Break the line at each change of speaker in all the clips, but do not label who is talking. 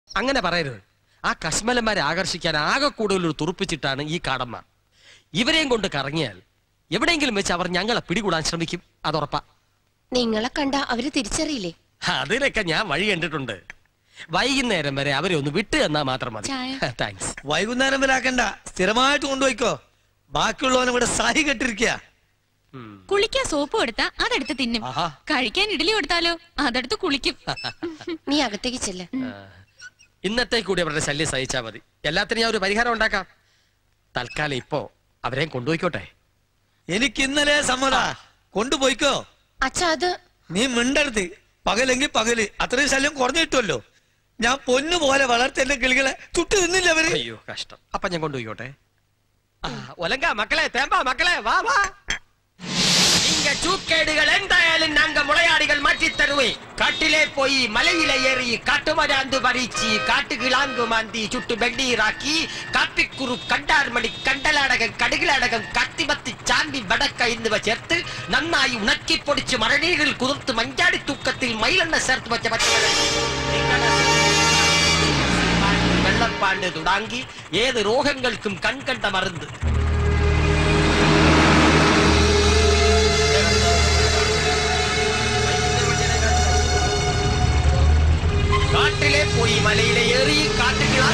അങ്ങനെ പറയരുത് ആ കശ്മലന്മാരെ ആകർഷിക്കാൻ ആകെ കൂടുതൽ ഒരു തുറുപ്പിച്ചിട്ടാണ് ഈ കാടമ്മ ഇവരെയും കൊണ്ട് കറങ്ങിയാൽ എവിടെയെങ്കിലും വെച്ച് അവർ ഞങ്ങളെ പിടികൂടാൻ ശ്രമിക്കും അതുറപ്പാ
നിങ്ങളെ കണ്ട അവര് തിരിച്ചറിയില്ലേ
അതിലൊക്കെ ഞാൻ വഴി കണ്ടിട്ടുണ്ട് വൈകുന്നേരം വരെ അവരെ ഒന്ന് വിട്ടു തന്നാ മാത്രം മതി
ചായ.
താങ്ക്സ്
വൈകുന്നേരം വരെ ആക്കണ്ട സ്ഥിരമായിട്ട് കൊണ്ടുപോയിക്കോ ബാക്കിയുള്ളവനും ഇവിടെ സാഹി കെട്ടിരിക്കുക
കുളിക്കാൻ സോപ്പ് കൊടുത്താ അതെടുത്ത് തിന്നും
ആഹാ.
കഴിക്കാൻ ഇഡലി കൊടുത്താലോ അതെടുത്ത് കുളിക്കും
നീ അകത്തേക്ക് ചെല്ല്
ഇന്നത്തെ കൂടി അവരുടെ ശല്യം സഹിച്ചാ മതി എല്ലാത്തിനും ഞാൻ ഒരു പരിഹാരം ഉണ്ടാക്കാം തൽക്കാലം ഇപ്പോ അവരെയും കൊണ്ടുപോയിക്കോട്ടെ
എനിക്ക് ഇന്നലെ സമ്മത കൊണ്ടുപോയിക്കോ
അച്ഛാ അത്
നീ മിണ്ടരുത് പകലെങ്കിൽ പകല് അത്രയും ശല്യം കുറഞ്ഞു കിട്ടുമല്ലോ ഞാൻ പൊന്നു പോലെ വളർത്തിയ കിളികളെ ചുട്ടു നിന്നില്ല അവര്
അയ്യോ കഷ്ടം അപ്പൊ ഞാൻ കൊണ്ടുപോയിക്കോട്ടെ ആ, ഒലങ്ക മക്കളെ തേമ്പ മക്കളെ വാ വാ இங்க சூக்கேடுகள் எந்தாயாலும் நாங்க முளையாடிகள் மாற்றித் தருவேன் காட்டிலே போய் மலையில ஏறி காட்டுமராந்து பறிச்சு காட்டுகிழாங்கு மாந்தி சுட்டு வெண்ணீராக்கி காப்பிக்குரு கண்டார்மணி கண்டலாடகம் கடுகிலாடகம் கத்திபத்தி சாந்தி வடக்க എന്നിവ ചേർത്ത് നന്നായി ഉണക്കി പൊടിച്ച് മഴനീരിൽ കുതിർത്ത് മഞ്ചാടി തൂക്കത്തിൽ മയിലെണ്ണ ചേർത്ത് വെച്ച പച്ചക്കറി വെള്ളപ്പാണ്ട് തുടങ്ങി ഏത് രോഗങ്ങൾക്കും കൺകണ്ട മരുന്ന് കാട്ടിലെ പോയി മലയിലെ ഏറി കാട്ടുകളാൽ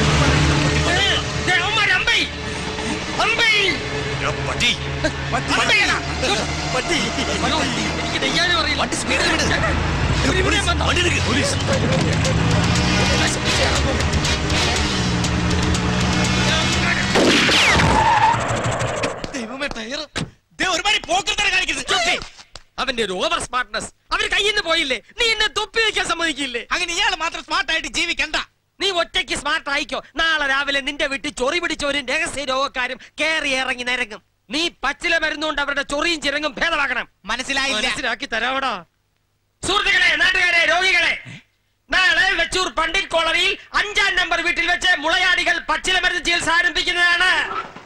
അവന്റെ ഒരു ഓവർ സ്മാർട്ട്നെസ് അവർ കയ്യിൽ നിന്ന് പോയില്ലേ നീ എന്നെ തൊപ്പി വെക്കാൻ സമ്മതിക്കില്ലേ
അങ്ങനെ ഇയാൾ മാത്രം സ്മാർട്ട് ആയിട്ട് ജീവിക്കണ്ട
നീ ഒറ്റയ്ക്ക് സ്മാർട്ട് ആയിക്കോ നാളെ രാവിലെ നിന്റെ വീട്ടിൽ ചൊറി പിടിച്ച ഒരു രഹസ്യ രോഗക്കാരും കേറി ഇറങ്ങി നിരങ്ങും നീ പച്ചില മരുന്നുകൊണ്ട് അവരുടെ ചൊറിയും ചിരങ്ങും ഭേദമാക്കണം
മനസ്സിലായില്ല
മനസ്സിലാക്കി തരാവടാ സുഹൃത്തുക്കളെ നാട്ടുകാരെ രോഗികളെ നാളെ വെച്ചൂർ പണ്ഡിറ്റ് കോളനിയിൽ അഞ്ചാം നമ്പർ വീട്ടിൽ വെച്ച് മുളയാടികൾ പച്ചില മരുന്ന് ചികിത്സ ആരംഭിക്കുന്നതാണ്